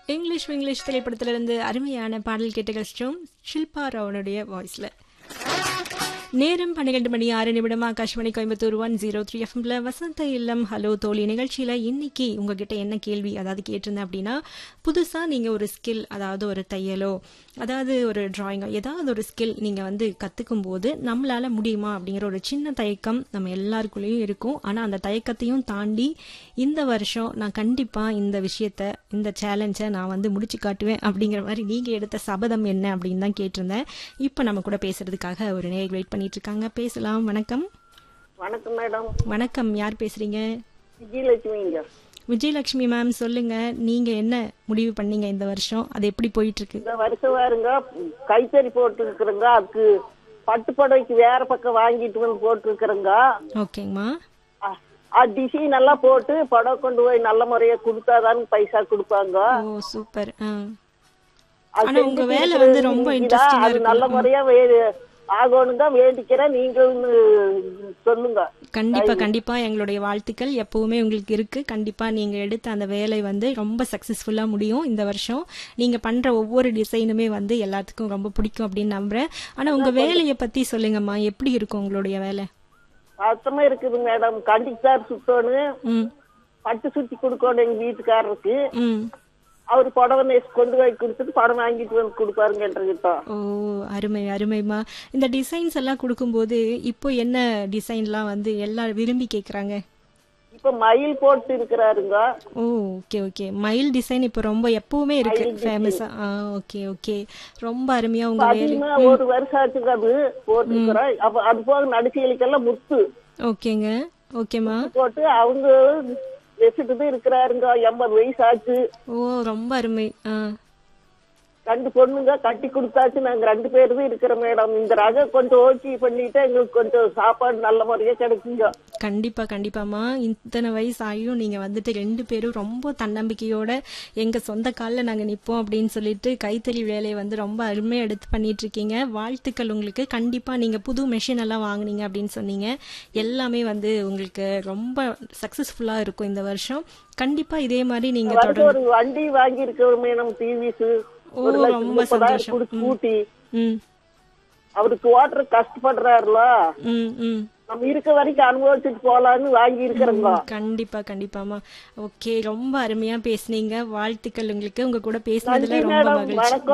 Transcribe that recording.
English English திரைப்படத்திலிருந்து அருமையான பாடல் கேட்டு கழிச்சோம் ஷில்பா ராவனுடைய வாய்ஸ்ல நேரம் பன்னிரெண்டு மணி ஆறு நிமிடம் Akashvani Coimbatore one zero three எஃப்எம்ல வசந்த இல்லம் ஹலோ தோழி நிகழ்ச்சியில இன்னைக்கு உங்ககிட்ட என்ன கேள்வி அதாவது கேட்டிருந்தேன் அப்படின்னா புதுசா நீங்க ஒரு ஸ்கில் அதாவது ஒரு தையலோ அதாவது ஒரு டிராயிங்கோ ஏதாவது ஒரு ஸ்கில் நீங்க வந்து கத்துக்கும் போது நம்மளால முடியுமா அப்படிங்கிற ஒரு சின்ன தயக்கம் நம்ம எல்லாருக்குள்ளேயும் இருக்கும் ஆனா அந்த தயக்கத்தையும் தாண்டி இந்த வருஷம் நான் கண்டிப்பா இந்த விஷயத்த இந்த சேலஞ்சை நான் வந்து முடிச்சு காட்டுவேன் அப்படிங்கிற மாதிரி நீங்க எடுத்த சபதம் என்ன அப்படின்னு தான் கேட்டிருந்தேன் இப்போ நம்ம கூட பேசுறதுக்காக ஒரு நேர் வெயிட் பண்ணிட்டு இருக்காங்க பேசலாம் வணக்கம் வணக்கம் மேடம் வணக்கம் யார் பேசுறீங்க விஜயலட்சுமிங்க விஜயலட்சுமி மேம் சொல்லுங்க நீங்க என்ன முடிவு பண்ணீங்க இந்த வருஷம் அது எப்படி போயிட்டு இருக்கு இந்த வருஷம் பாருங்க கைத்தறி போட்டு இருக்கிறேங்க அதுக்கு பட்டு புடவைக்கு வேற பக்கம் வாங்கிட்டு வந்து போட்டு இருக்கிறேங்க ஓகேங்கம்மா அது டிசைன் எல்லாம் போட்டு புடவை கொண்டு போய் நல்ல முறையா கொடுத்தாதான் பைசா கொடுப்பாங்க ஓ சூப்பர் ஆ அது ஆனா உங்க செஞ்சுட்டு வேலை வந்து இருக்கிறது ரொம்ப இருக்குதா? இன்ட்ரெஸ்டிங்கா அது நல்ல இருக்கும் முறையா வே- ஆகணுங்க வேண்டிக்கிறேன் நீங்களும் சொல்லுங்க கண்டிப்பா கண்டிப்பா எங்களுடைய வாழ்த்துக்கள் எப்பவுமே உங்களுக்கு இருக்கு கண்டிப்பா நீங்க எடுத்த அந்த வேலை வந்து ரொம்ப சக்சஸ்ஃபுல்லா முடியும் இந்த வருஷம் நீங்க பண்ற ஒவ்வொரு டிசைனுமே வந்து எல்லாத்துக்கும் ரொம்ப பிடிக்கும் அப்படின்னு நம்புறேன் ஆனா உங்க வேலையை பத்தி சொல்லுங்கம்மா எப்படி இருக்கும் உங்களுடைய வேலை அர்த்தமா இருக்குது மேடம் கண்டிச்சார் சுத்தணும் ம் பட்டு சுத்தி கொடுக்கணும் எங்க வீட்டுக்காரருக்கு ம் அவர் புடவை நெஸ் கொண்டு போய் கொடுத்துட்டு படம் வாங்கிட்டு வந்து கொடுப்பாருங்க என்கிட்ட ஓ அருமை அருமைம்மா இந்த டிசைன்ஸ் எல்லாம் கொடுக்கும்போது இப்போ என்ன டிசைன்லாம் வந்து எல்லாரும் விரும்பி கேக்குறாங்க இப்ப மயில் போட்டு இருக்கிறாருங்க ஓ ஓகே ஓகே மயில் டிசைன் இப்போ ரொம்ப எப்பவுமே இருக்கு ஃபேமஸா ஆ ஓகே ஓகே ரொம்ப அருமையா உங்க வேலை அதிகமா ஒரு வருஷம் ஆச்சுங்க அது போட்டுருக்கிறோம் அப்ப அது போக நடுக்கைகளுக்கெல்லாம் முத்து ஓகேங்க ஓகேம்மா போட்டு அவங்க வச்சுட்டு இருக்கிறாருங்க எண்பது வயசு ஆச்சு ஓ ரொம்ப அருமை ஆ ரெண்டு பொண்ணுங்க கட்டி கொடுத்தாச்சு நாங்க ரெண்டு பேரும் இருக்கிறோம் மேடம் இந்த ரகம் கொஞ்சம் ஓகே பண்ணிட்டு எங்களுக்கு கொஞ்சம் சாப்பாடு நல்ல முறையா கிடைக்குங்க கண்டிப்பா கண்டிப்பாம்மா இத்தனை வயசு ஆகியும் நீங்க வந்துட்டு ரெண்டு பேரும் ரொம்ப தன்னம்பிக்கையோட எங்க சொந்த காலில் நாங்க நிப்போம் அப்படின்னு சொல்லிட்டு கைத்தறி வேலையை வந்து ரொம்ப அருமையா எடுத்து பண்ணிட்டு இருக்கீங்க வாழ்த்துக்கள் உங்களுக்கு கண்டிப்பா நீங்க புது மெஷின் எல்லாம் வாங்குனீங்க அப்படின்னு சொன்னீங்க எல்லாமே வந்து உங்களுக்கு ரொம்ப சக்சஸ்ஃபுல்லா இருக்கும் இந்த வருஷம் கண்டிப்பா இதே மாதிரி நீங்க வந்து தொடர்ந்து ஒரு வண்டி வாங்கி இருக்கிறோம் மேடம் டிவிஸ் ஓ, ஒரு லட்சம் ரொம்ப முப்பதாயிரம் சந்தோஷம். கொடுத்து கூட்டி ம் அவருக்கு ஓட்டுற கஷ்டப்படுறாருல ம் ம் நம்ம இருக்க வரைக்கும் அனுபவிச்சுட்டு போலான்னு வாங்கி இருக்கிறோங்க கண்டிப்பா கண்டிப்பாமா ஓகே ரொம்ப அருமையா பேசுனீங்க வாழ்த்துக்கள் உங்களுக்கு உங்க கூட பேசினதுல நன்றி ரொம்ப மேடம் மகிழ்ச்சி வணக்கம்